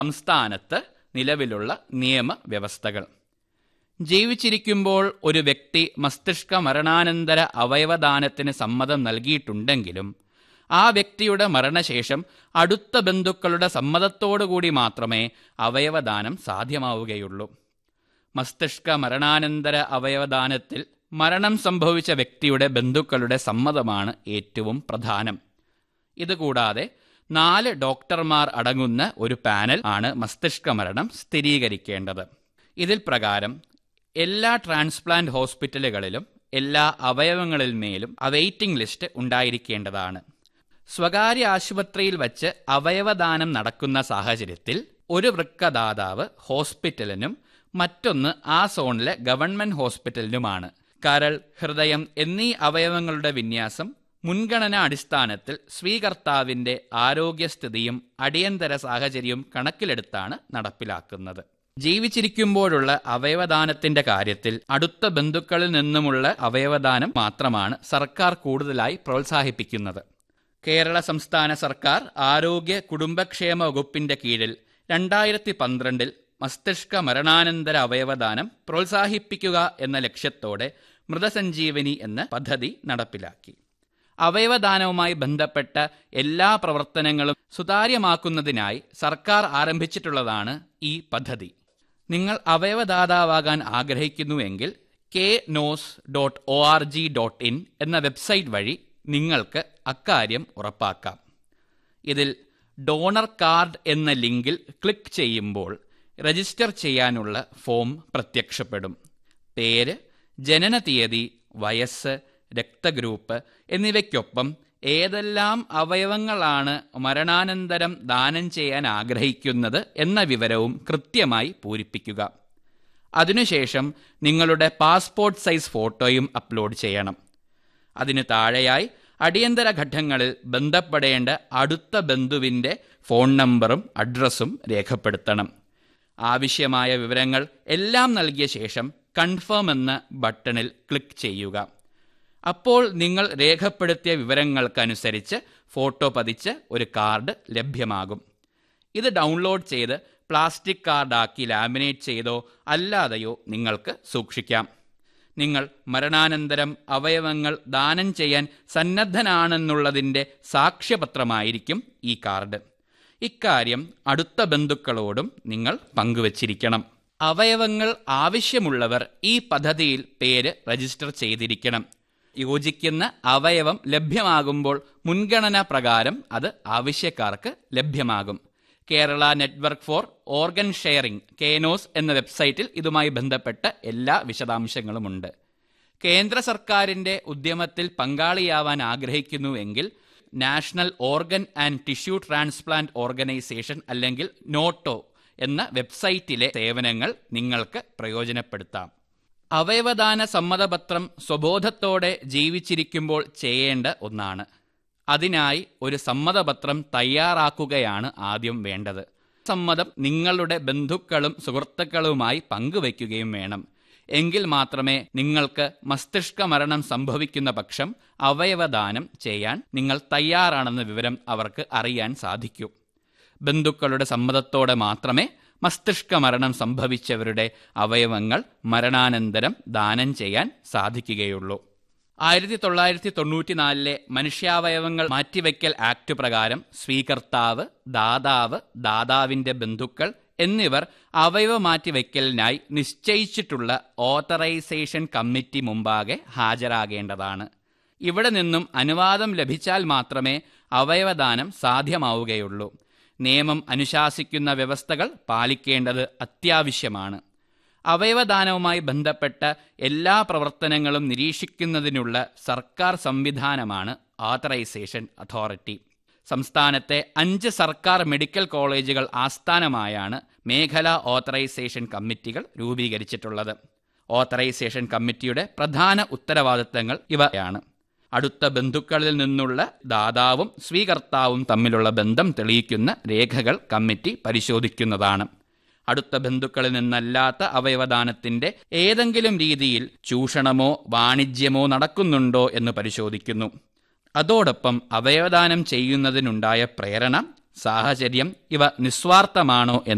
സംസ്ഥാനത്ത് നിലവിലുള്ള നിയമവ്യവസ്ഥകൾ ജീവിച്ചിരിക്കുമ്പോൾ ഒരു വ്യക്തി മസ്തിഷ്ക മരണാനന്തര അവയവദാനത്തിന് സമ്മതം നൽകിയിട്ടുണ്ടെങ്കിലും ആ വ്യക്തിയുടെ മരണശേഷം അടുത്ത ബന്ധുക്കളുടെ സമ്മതത്തോടുകൂടി മാത്രമേ അവയവദാനം സാധ്യമാവുകയുള്ളൂ മസ്തിഷ്ക മരണാനന്തര അവയവദാനത്തിൽ മരണം സംഭവിച്ച വ്യക്തിയുടെ ബന്ധുക്കളുടെ സമ്മതമാണ് ഏറ്റവും പ്രധാനം ഇതുകൂടാതെ നാല് ഡോക്ടർമാർ അടങ്ങുന്ന ഒരു പാനൽ ആണ് മസ്തിഷ്ക മരണം സ്ഥിരീകരിക്കേണ്ടത് ഇതിൽ പ്രകാരം എല്ലാ ട്രാൻസ്പ്ലാന്റ് ഹോസ്പിറ്റലുകളിലും എല്ലാ അവയവങ്ങളിന്മേലും അവെയിറ്റിംഗ് ലിസ്റ്റ് ഉണ്ടായിരിക്കേണ്ടതാണ് സ്വകാര്യ ആശുപത്രിയിൽ വച്ച് അവയവദാനം നടക്കുന്ന സാഹചര്യത്തിൽ ഒരു വൃക്കദാതാവ് ഹോസ്പിറ്റലിനും മറ്റൊന്ന് ആ സോണിലെ ഗവൺമെന്റ് ഹോസ്പിറ്റലിനുമാണ് കരൾ ഹൃദയം എന്നീ അവയവങ്ങളുടെ വിന്യാസം മുൻഗണനാ അടിസ്ഥാനത്തിൽ സ്വീകർത്താവിന്റെ ആരോഗ്യസ്ഥിതിയും അടിയന്തര സാഹചര്യവും കണക്കിലെടുത്താണ് നടപ്പിലാക്കുന്നത് ജീവിച്ചിരിക്കുമ്പോഴുള്ള അവയവദാനത്തിന്റെ കാര്യത്തിൽ അടുത്ത ബന്ധുക്കളിൽ നിന്നുമുള്ള അവയവദാനം മാത്രമാണ് സർക്കാർ കൂടുതലായി പ്രോത്സാഹിപ്പിക്കുന്നത് കേരള സംസ്ഥാന സർക്കാർ ആരോഗ്യ കുടുംബക്ഷേമ വകുപ്പിന്റെ കീഴിൽ രണ്ടായിരത്തി പന്ത്രണ്ടിൽ മസ്തിഷ്ക മരണാനന്തര അവയവദാനം പ്രോത്സാഹിപ്പിക്കുക എന്ന ലക്ഷ്യത്തോടെ മൃതസഞ്ജീവനി എന്ന പദ്ധതി നടപ്പിലാക്കി അവയവദാനവുമായി ബന്ധപ്പെട്ട എല്ലാ പ്രവർത്തനങ്ങളും സുതാര്യമാക്കുന്നതിനായി സർക്കാർ ആരംഭിച്ചിട്ടുള്ളതാണ് ഈ പദ്ധതി നിങ്ങൾ അവയവദാതാവാകാൻ ആഗ്രഹിക്കുന്നുവെങ്കിൽ K NOS dot O R G dot in എന്ന വെബ്സൈറ്റ് വഴി നിങ്ങൾക്ക് അക്കാര്യം ഉറപ്പാക്കാം ഇതിൽ ഡോണർ കാർഡ് എന്ന ലിങ്കിൽ ക്ലിക്ക് ചെയ്യുമ്പോൾ രജിസ്റ്റർ ചെയ്യാനുള്ള ഫോം പ്രത്യക്ഷപ്പെടും പേര് ജനന തീയതി വയസ്സ് രക്തഗ്രൂപ്പ് എന്നിവയ്ക്കൊപ്പം ഏതെല്ലാം അവയവങ്ങളാണ് മരണാനന്തരം ദാനം ചെയ്യാൻ ആഗ്രഹിക്കുന്നത് എന്ന വിവരവും കൃത്യമായി പൂരിപ്പിക്കുക അതിനുശേഷം നിങ്ങളുടെ പാസ്പോർട്ട് സൈസ് ഫോട്ടോയും അപ്ലോഡ് ചെയ്യണം അതിനു താഴെയായി അടിയന്തര ഘട്ടങ്ങളിൽ ബന്ധപ്പെടേണ്ട അടുത്ത ബന്ധുവിൻ്റെ ഫോൺ നമ്പറും അഡ്രസ്സും രേഖപ്പെടുത്തണം ആവശ്യമായ വിവരങ്ങൾ എല്ലാം നൽകിയ ശേഷം കൺഫേം എന്ന ബട്ടണിൽ ക്ലിക്ക് ചെയ്യുക അപ്പോൾ നിങ്ങൾ രേഖപ്പെടുത്തിയ വിവരങ്ങൾക്കനുസരിച്ച് ഫോട്ടോ പതിച്ച് ഒരു കാർഡ് ലഭ്യമാകും ഇത് ഡൗൺലോഡ് ചെയ്ത് പ്ലാസ്റ്റിക് കാർഡാക്കി ലാമിനേറ്റ് ചെയ്തോ അല്ലാതെയോ നിങ്ങൾക്ക് സൂക്ഷിക്കാം നിങ്ങൾ മരണാനന്തരം അവയവങ്ങൾ ദാനം ചെയ്യാൻ സന്നദ്ധനാണെന്നുള്ളതിൻ്റെ സാക്ഷ്യപത്രമായിരിക്കും ഈ കാർഡ് ഇക്കാര്യം അടുത്ത ബന്ധുക്കളോടും നിങ്ങൾ പങ്കുവച്ചിരിക്കണം അവയവങ്ങൾ ആവശ്യമുള്ളവർ ഈ പദ്ധതിയിൽ പേര് രജിസ്റ്റർ ചെയ്തിരിക്കണം യോജിക്കുന്ന അവയവം ലഭ്യമാകുമ്പോൾ മുൻഗണന പ്രകാരം അത് ആവശ്യക്കാർക്ക് ലഭ്യമാകും Kerala network for organ sharing KNOS എന്ന വെബ്സൈറ്റിൽ ഇതുമായി ബന്ധപ്പെട്ട എല്ലാ വിശദാംശങ്ങളുമുണ്ട് കേന്ദ്ര സർക്കാരിന്റെ ഉദ്യമത്തിൽ പങ്കാളിയാവാൻ ആഗ്രഹിക്കുന്നുവെങ്കിൽ national organ and tissue transplant organisation അല്ലെങ്കിൽ നോട്ടോ എന്ന വെബ്സൈറ്റിലെ സേവനങ്ങൾ നിങ്ങൾക്ക് പ്രയോജനപ്പെടുത്താം അവയവദാന സമ്മതപത്രം സ്വബോധത്തോടെ ജീവിച്ചിരിക്കുമ്പോൾ ചെയ്യേണ്ട ഒന്നാണ് അതിനായി ഒരു സമ്മതപത്രം തയ്യാറാക്കുകയാണ് ആദ്യം വേണ്ടത് സമ്മതം നിങ്ങളുടെ ബന്ധുക്കളും സുഹൃത്തുക്കളുമായി പങ്കുവയ്ക്കുകയും വേണം എങ്കിൽ മാത്രമേ നിങ്ങൾക്ക് മസ്തിഷ്ക മരണം സംഭവിക്കുന്ന പക്ഷം അവയവദാനം ചെയ്യാൻ നിങ്ങൾ തയ്യാറാണെന്ന വിവരം അവർക്ക് അറിയാൻ സാധിക്കൂ ബന്ധുക്കളുടെ സമ്മതത്തോടെ മാത്രമേ മസ്തിഷ്ക മരണം സംഭവിച്ചവരുടെ അവയവങ്ങൾ മരണാനന്തരം ദാനം ചെയ്യാൻ സാധിക്കുകയുള്ളൂ ആയിരത്തി തൊള്ളായിരത്തി തൊണ്ണൂറ്റിനാലിലെ മനുഷ്യാവയവങ്ങൾ മാറ്റിവെക്കൽ ആക്ട് പ്രകാരം സ്വീകർത്താവ് ദാതാവ് ദാതാവിന്റെ ബന്ധുക്കൾ എന്നിവർ അവയവ മാറ്റിവെക്കലിനായി നിശ്ചയിച്ചിട്ടുള്ള ഓത്തറൈസേഷൻ കമ്മിറ്റി മുമ്പാകെ ഹാജരാകേണ്ടതാണ് ഇവിടെ നിന്നും അനുവാദം ലഭിച്ചാൽ മാത്രമേ അവയവദാനം സാധ്യമാവുകയുള്ളൂ നിയമം അനുശാസിക്കുന്ന വ്യവസ്ഥകൾ പാലിക്കേണ്ടത് അത്യാവശ്യമാണ് അവയവദാനവുമായി ബന്ധപ്പെട്ട എല്ലാ പ്രവർത്തനങ്ങളും നിരീക്ഷിക്കുന്നതിനുള്ള സർക്കാർ സംവിധാനമാണ് ഓത്തറൈസേഷൻ അതോറിറ്റി സംസ്ഥാനത്തെ അഞ്ച് സർക്കാർ മെഡിക്കൽ കോളേജുകൾ ആസ്ഥാനമായാണ് മേഖലാ ഓത്തറൈസേഷൻ കമ്മിറ്റികൾ രൂപീകരിച്ചിട്ടുള്ളത് ഓത്തറൈസേഷൻ കമ്മിറ്റിയുടെ പ്രധാന ഉത്തരവാദിത്തങ്ങൾ ഇവയാണ് അടുത്ത ബന്ധുക്കളിൽ നിന്നുള്ള ദാതാവും സ്വീകർത്താവും തമ്മിലുള്ള ബന്ധം തെളിയിക്കുന്ന രേഖകൾ കമ്മിറ്റി പരിശോധിക്കുന്നതാണ് അടുത്ത ബന്ധുക്കളിൽ നിന്നല്ലാത്ത അവയവദാനത്തിന്റെ ഏതെങ്കിലും രീതിയിൽ ചൂഷണമോ വാണിജ്യമോ നടക്കുന്നുണ്ടോ എന്ന് പരിശോധിക്കുന്നു അതോടൊപ്പം അവയവദാനം ചെയ്യുന്നതിനുണ്ടായ പ്രേരണ സാഹചര്യം ഇവ നിസ്വാർത്ഥമാണോ എന്ന്